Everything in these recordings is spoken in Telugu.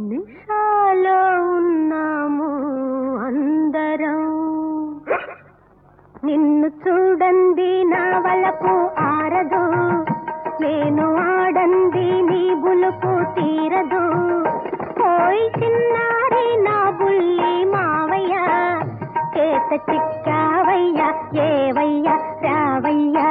నిషాలో ఉన్నాము అందరం నిన్ను చూడండి నా వలపు ఆరదు నేను ఆడంది నీ బులుపు తీరదు పోయి చిన్నారి నా బుల్లి మావయ్య చేత చిక్కావయ్య ఏవయ్య రావయ్యా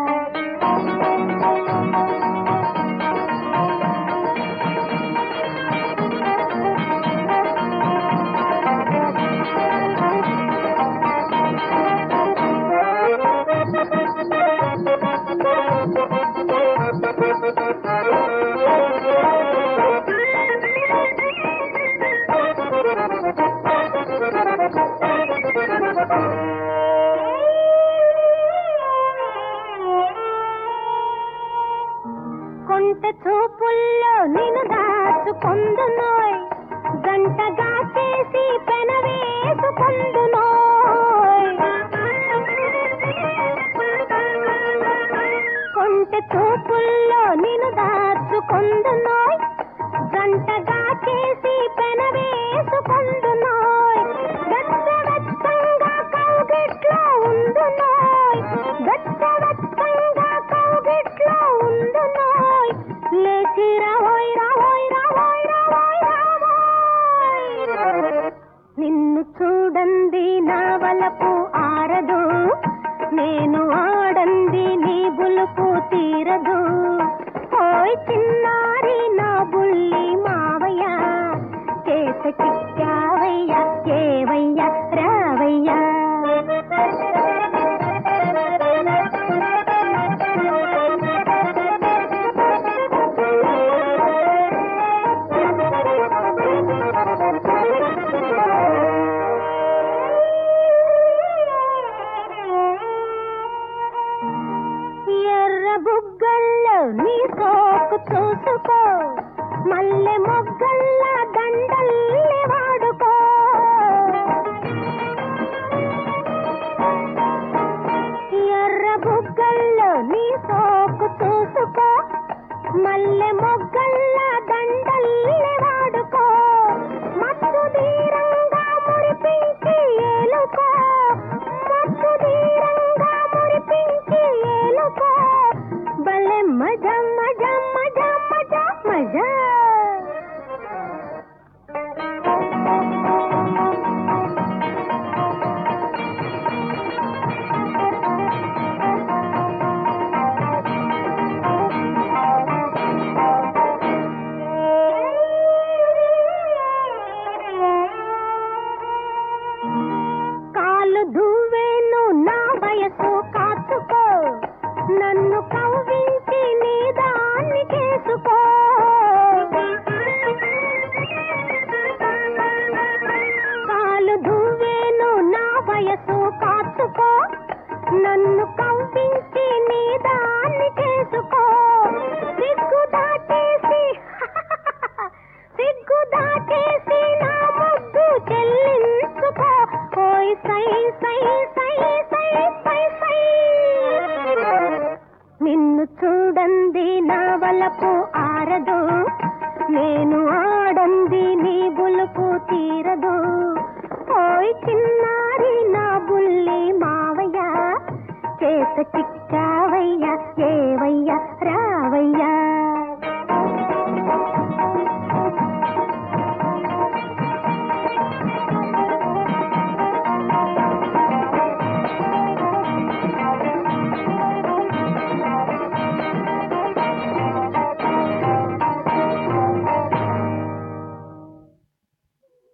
కొంట చూపుల్లో నిన్ను దాచుకొందునోయ్ గంటగా చేసి పెనవేసుకొందునోయ్ కొంట చూపుల్లో నిన్ను దాచుకొందునోయ్ గంటగా చేసి పెనవేసుకొందునోయ్ గచ్చవచ్చంగా కౌగిట్లో ఉందునోయ్ గచ్చవచ్చంగా కౌగిట్లో ఉందునోయ్ లేచి రావోయ్ రావోయ్ రావోయ్ రావోయ్ రావోయ్ నిన్ను చూడండి నా వలపు ఆరదు నేను ఆడంది నీ బులుపు తీరదు ఓయ్ చిన్నారి నా బుల్లి మావయ్య చేత చిక్కావయ్య ఏవయ్య రావయ్యా ఎర్ర బుగ్గల్లో నీ సోకు చూసుకో మల్లె మొగ్గల్ల దండల్ని వాడుకో ఎర్ర బుగ్గల్లో నీ సోకు చూసుకో మల్లె మొగ్గల్ల దండల్ని వాడుకో మత్తు ధీరంగా మురిపించి ఏలుకో మత్తు ధీరంగా మురిపించి ఏలుకో భలే మజా మజా మజా మజా మజా కాలు దువ్వేను నా వయసు కాచుకో నన్ను కవ్వించి నీ దాన్ని చేసుకో కాలు దువ్వేను నా వయసు కాచుకో నన్ను కవ్వించి నీ దాన్ని చేసుకో సిగ్గు దాటేసి సిగ్గు దాటేసి నా ముద్దు చెల్లించుకో ఓయ్ సై సై సై సై సై సై నిన్ను చూడండి నా వలపు ఆరదు నేను ఆడంది నీ బులుపు తీరదు ఓయ్ చిన్నారి నా బుల్లి మావయ్య చేత చిక్కా